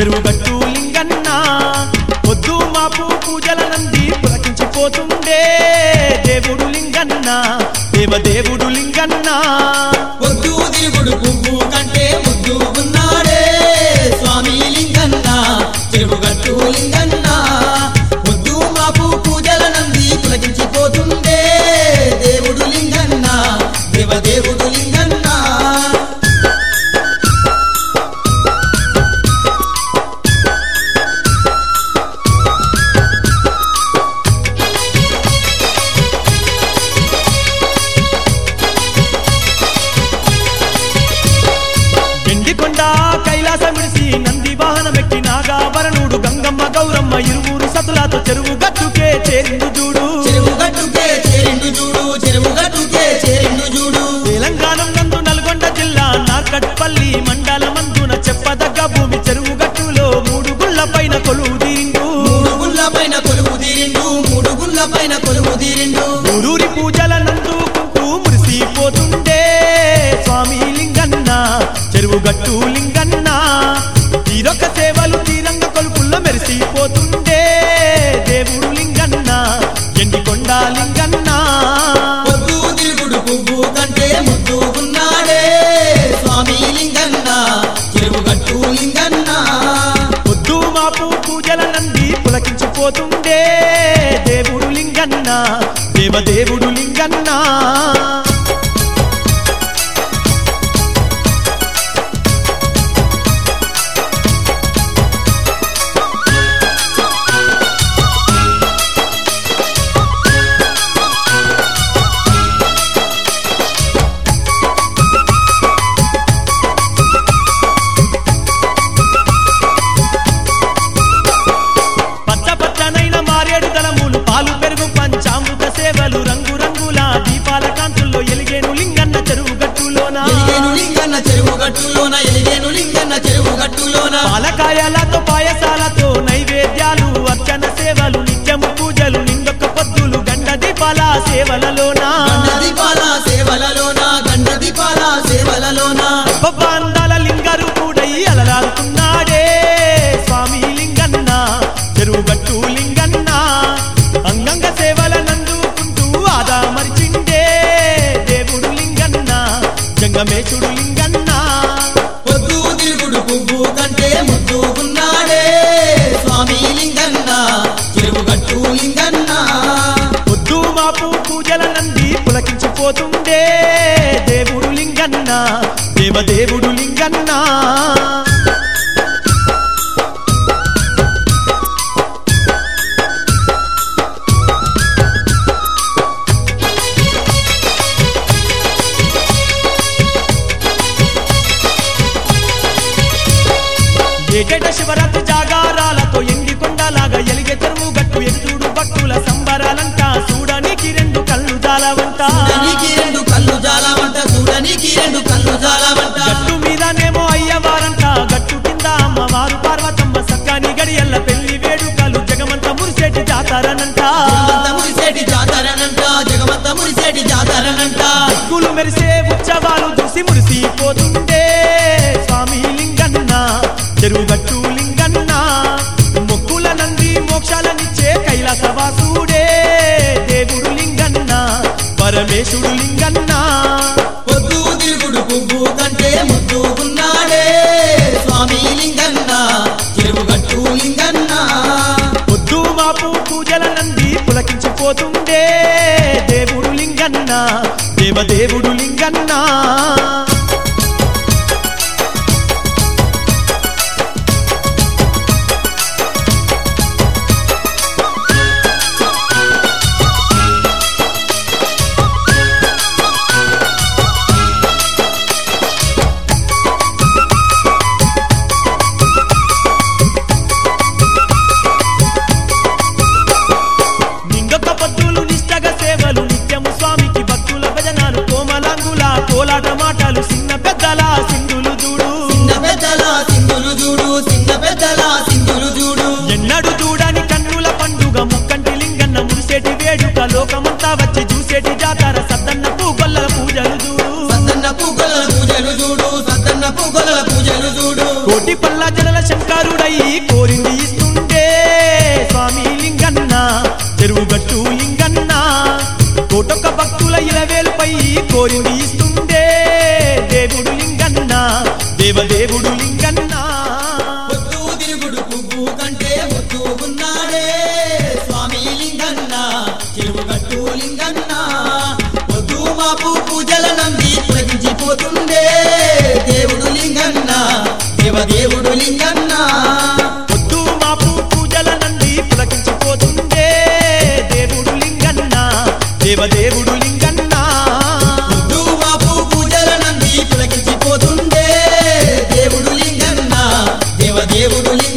చెరువుగట్టు లింగన్న పొద్దు మాపు పూజల నంది పులకించిపోతుండే దేవుడు లింగన్న దేవదేవుడు లింగన్న పొద్దు తిరుగుడు పువ్వు కంటే ముద్దు ఉన్నాడే స్వామి లింగన్న చెరువుగట్టు లింగన్న పొద్దు మాపు పూజల నంది పులకించిపోతుండే దేవుడు లింగన్న దేవదేవుడు లింగన్న ఎండికొండ కైలాసమిడిసి నంది వాహనమెక్కి నాగాభరణుడు గంగమ్మ గౌరమ్మ ఇరువురు సతులతో చెరువు గట్టుకే చేరిండు చూడు చెరువుగట్టుకే చేరిండు చూడు చెరువుగట్టుకే చేరిండు చూడు తెలంగాణ నందు నల్గొండ జిల్లా నార్కట్పల్లి మండలమందున చెప్పదగ్గ భూమి చెరువు గట్టులో మూడు గుళ్ళ పైన కొలువు తీరిండు మూడు గుళ్ళ పైన కొలువు తీరిండు మూడు గుళ్ళ పైన కొలువు తీరిండు ఊరూరి పూజల నందుకుంటూ మురిసిపోతుండే స్వామి లింగన్న చెరువు గట్టు లింగన్న తీరొక సేవలు తీరంగ కొలుపుల్లో మెరిసిపోతుండే దేవుడు లింగన్న ఎండికొండ లింగన్న పొద్దు తిరుగుడు పువ్వు కంటే ముద్దు ఉన్నాడే స్వామి లింగన్న చెరువుగట్టు లింగన్న పొద్దు మాపు పూజల నంది పులకించిపోతుండే దేవుడు లింగన్న దేవదేవుడు లింగన్న పచ్చ పచ్చనైన మారేడు దళములు పాలు పెరుగు పంచామృత సేవలు రంగు రంగుల దీపాల కాంతుల్లో ఎలిగేను లింగన్న చెరువు గట్టులోన ఎలిగేను లింగన్న చెరువుగట్టులోన ఎలిగేను లింగన్న చెరువుగట్టులోన పాలకాయలతో పాయసాలతో నైవేద్యాలు అర్చన సేవలు నిత్యము పూజలు నిందొక్క పొద్దులు గండ దీపాల సేవలలోన గండ దీపాల సేవలలోన గండ దీపాల సేవలలోన అందాల లింగారు కూడై అలరాడుతున్నాడే స్వామి లింగన్న చెరువు గట్టు లింగన్న అంగంగ సేవల నందుకుంటూ ఆదా మరిచిండే దేవుడు లింగన్న జంగమేశుడు లింగన్న పొద్దు తిరుగుడు పువ్వు కంటే ముద్దు ఉన్నాడే స్వామి లింగన్న చెరువుగట్టు లింగన్న పొద్దు మాపు పూజల నంది పులకించిపోతుండే దేవుడు లింగన్న దేవదేవుడు లింగన్న ఏటేట శివరాత్రి జాగారాలతో ఎండి కొండలాగా ఎలిగే చెరువు గట్టు ఎదురుడు భక్తుల సంబరాలంట చూడనికి రెండు కళ్ళు జాలవంట చూడనికి రెండు కళ్ళు జాలవంట చూడనికి రెండు కళ్ళు జాలవంట గట్టు మీదనేమో అయ్యవారంట గట్టు కింద అమ్మవారు పార్వతమ్మ సక్కాని గడియల్ల పెళ్లి వేడుకలు జగమంత మురిసేటి జాతారనంట జగమంత మురిసేటి జాతరనంట జగమంత మురిసేటి జాతరనంట గులు మెరిసే ఉత్సవాలు చూసి మురిసిపోతుండే స్వామి లింగన్న చెరువు గట్టు లింగన్న మొక్కుల నంది మోక్షాలనిచ్చే కైలాసవాసుడే దేవుడు లింగన్న పరమేశుడు లింగన్న పొద్దు తిరుగుడు పువ్వు కంటే ముద్దు ఉన్నాడే స్వామి లింగన్న చెరువుగట్టు లింగన్న పొద్దు మాపు పూజల నంది పులకించిపోతుండే దేవుడు లింగన్న దేవదేవుడు లింగన్న నింగొక్క పొద్దులు నిష్టగ సేవలు నిత్యము స్వామికి భక్తుల భజనాలు కోమలాంగుల కోలాట మాటలు చిన్న పెద్దల సింధులు చూడు చిన్న పెద్దల సింధులు చూడు చిన్న పెద్దల సింధులు చూడు ఎన్నడు చూడని కన్నుల పండుగ ముక్కంటి లింగన్న మురిసేటి వేడుక లోకమంతా వచ్చి చూసేటి జాతర సద్దన్న పూగొల్లల పూజలు చూడు సద్దన్న పూగల పూజలు చూడు సద్దన్న పూగల పూజలు చూడు కోటి పల్ల జనల శంకరుడై కోరింది ఇస్తుండే స్వామి లింగన్న చెరువు గట్టు లింగన్న కోటొక్క భక్తుల ఇలవేలుపై కోరింది ఇస్తుండే దేవుడు లింగన్న దేవదేవుడు లింగన్న పొద్దు తిరుగుడు పువ్వు కంటే ముద్దు ఉన్నాడే స్వామి లింగన్న చెరువు గట్టు లింగన్న పొద్దు మాపు పూజల నంది పులకించిపోతుండే దేవుడు లింగన్న దేవదేవుడు లింగన్న పొద్దు మాపు పూజల నుండి పులకించిపోతుండే దేవుడు లింగన్న దేవదేవుడు లింగన్న పొద్దు మాపు పూజల నంది పులకించిపోతుండే దేవుడు లింగన్న దేవదేవుడు లింగన్న